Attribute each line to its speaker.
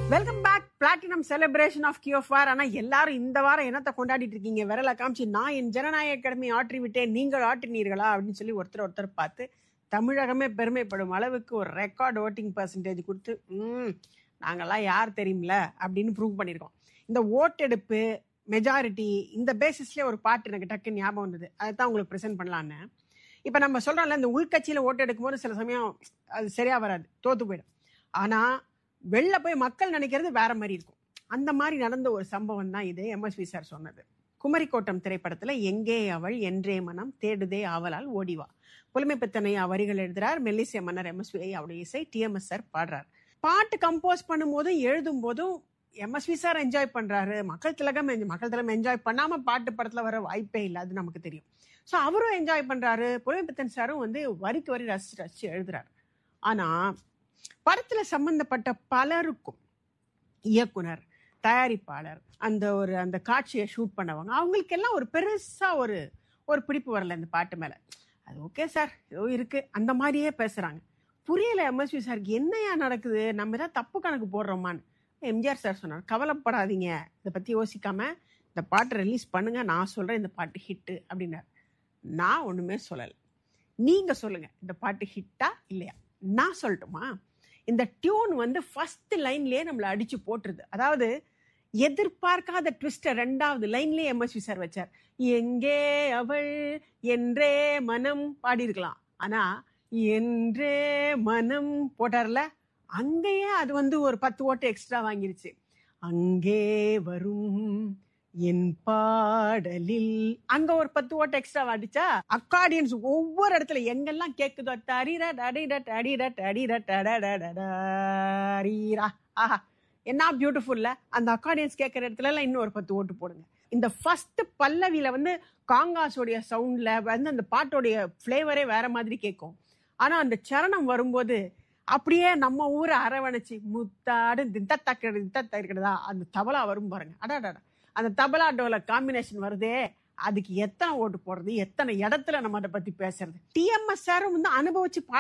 Speaker 1: welcome back platinum celebration of கியோஃபார் ஆனா எல்லாரும் இந்த வாரம் என்னத்தை கொண்டாடிட்டு இருக்கீங்க விரல காமிச்சு நான் என் ஜனநாயக கடமை ஆற்றி விட்டேன் நீங்கள் ஆற்றினீர்களா அப்படின்னு சொல்லி ஒருத்தர் ஒருத்தர் பார்த்து தமிழகமே பெருமைப்படும் அளவுக்கு ஒரு ரெக்கார்ட் ஓட்டிங் பர்சன்டேஜ் கொடுத்து ம் நாங்கெல்லாம் யார் தெரியுமில அப்படின்னு ப்ரூவ் பண்ணியிருக்கோம் இந்த ஓட்டெடுப்பு மெஜாரிட்டி இந்த பேசிஸ்லேயே ஒரு பாட்டு எனக்கு டக்குன்னு ஞாபகம் வந்தது அதை தான் உங்களுக்கு ப்ரெசென்ட் பண்ணலான்னு இப்போ நம்ம சொல்கிறோம்ல இந்த உள்கட்சியில் ஓட்டு எடுக்கும்போது சில சமயம் அது சரியாக வராது தோத்து போயிடும் ஆனால் வெளில போய் மக்கள் நினைக்கிறது வேற மாதிரி இருக்கும் அந்த மாதிரி நடந்த ஒரு சம்பவம் தான் இது எம்எஸ்வி சார் சொன்னது குமரிக்கோட்டம் திரைப்படத்துல எங்கே அவள் என்றே மனம் தேடுதே ஆவலால் ஓடிவா புலமை பித்தனை வரிகள் எழுதுறார் மெல்லிசை மன்னர் எம்எஸ்வி அவருடைய இசை டிஎம்எஸ் சார் பாடுறார் பாட்டு கம்போஸ் பண்ணும்போதும் எழுதும் போதும் எம்எஸ்வி சார் என்ஜாய் பண்றாரு மக்கள் திலகம் enjoy- மக்கள் திலகம் என்ஜாய் பண்ணாம பாட்டு படத்துல வர வாய்ப்பே இல்லை அது நமக்கு தெரியும் ஸோ அவரும் என்ஜாய் பண்றாரு புலமை பித்தன் சாரும் வந்து வரிக்கு வரி ரசிச்சு ரசிச்சு எழுதுறாரு ஆனா படத்துல சம்பந்தப்பட்ட பலருக்கும் இயக்குனர் தயாரிப்பாளர் அந்த ஒரு அந்த காட்சியை ஷூட் பண்ணவங்க அவங்களுக்கெல்லாம் ஒரு பெருசா ஒரு ஒரு பிடிப்பு வரல இந்த பாட்டு மேல அது ஓகே சார் ஏதோ இருக்கு அந்த மாதிரியே பேசுறாங்க புரியல எம்எஸ்வி சாருக்கு என்னையா நடக்குது நம்ம ஏதாவது தப்பு கணக்கு போடுறோமான்னு எம்ஜிஆர் சார் சொன்னார் கவலைப்படாதீங்க இதை பத்தி யோசிக்காம இந்த பாட்டை ரிலீஸ் பண்ணுங்க நான் சொல்றேன் இந்த பாட்டு ஹிட்டு அப்படின்னாரு நான் ஒண்ணுமே சொல்லலை நீங்க சொல்லுங்க இந்த பாட்டு ஹிட்டா இல்லையா நான் சொல்லட்டுமா இந்த டியூன் வந்து ஃபர்ஸ்ட் லைன்லயே நம்மளை அடிச்சு போட்டுருது அதாவது எதிர்பார்க்காத ட்விஸ்ட ரெண்டாவது லைன்லயே எம்எஸ்வி சார் வச்சார் எங்கே அவள் என்றே மனம் பாடியிருக்கலாம் ஆனா என்றே மனம் போட்டார்ல அங்கேயே அது வந்து ஒரு பத்து ஓட்டு எக்ஸ்ட்ரா வாங்கிருச்சு அங்கே வரும் என் பாடலில் அங்க ஒரு பத்து ஓட்டு எக்ஸ்ட்ரா அடிச்சா அக்கார்டியன்ஸ் ஒவ்வொரு இடத்துல எங்கெல்லாம் கேக்குதோ தரிரா டடிரா டடிரா டடிரா டடடடடரீரா ஆஹா என்ன பியூட்டிஃபுல்ல அந்த அக்கார்டியன்ஸ் கேட்குற இடத்துல எல்லாம் இன்னும் ஒரு பத்து ஓட்டு போடுங்க இந்த ஃபர்ஸ்ட் பல்லவியில வந்து காங்காஸோடைய சவுண்ட்ல வந்து அந்த பாட்டோடைய ஃப்ளேவரே வேற மாதிரி கேட்கும் ஆனா அந்த சரணம் வரும்போது அப்படியே நம்ம ஊரை அரவணைச்சு முத்தாடு தித்த தக்கிறது தித்த தக்கிறதா அந்த தபலா வரும் பாருங்க அடாடா அந்த தபலா டோல காம்பினேஷன் வருதே அதுக்கு எத்தனை ஓட்டு போடுறது எத்தனை இடத்துல நம்ம அதை பத்தி பேசுறது டிஎம்எஸ் சாரும் வந்து அனுபவிச்சு பாட